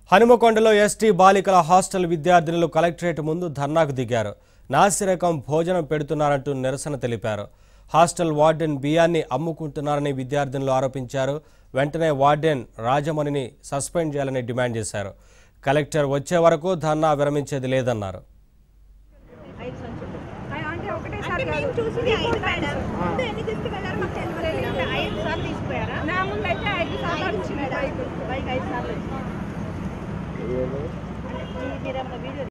హనుమకొండలో ST బాలికల hostel విద్యార్థినులు collectorate ముందు ధర్నాకు దిగారు నాసిరకం భోజనం పెడుతున్నారంటూ నిరసన తెలిపారు హాస్టల్ వార్డెన్ బియ్యాన్ని అమ్ముకుంటున్నారని విద్యార్థినులు ఆరోపించారు వెంటనే వార్డెన్ రాజమణిని సస్పెండ్ చేయాలని డిమాండ్ చేశారు కలెక్టర్ వచ్చే వరకు ధర్నా విరమించేది లేదన్నారు అంటే ఒకటేసారి అంటే మేము చూసింది ఐదు మేడం ముందు ఎన్ని తీసుకువెళ్ళారు మాకు తెలియలేదు ఐదు సార్లు తీసుకుపోయారా నా ముందు అయితే ఐదు సార్లు వచ్చింది బైక్ బైక్ ఐదు సార్లు వచ్చింది అంటే మీరు ఏమన్నా వీడియో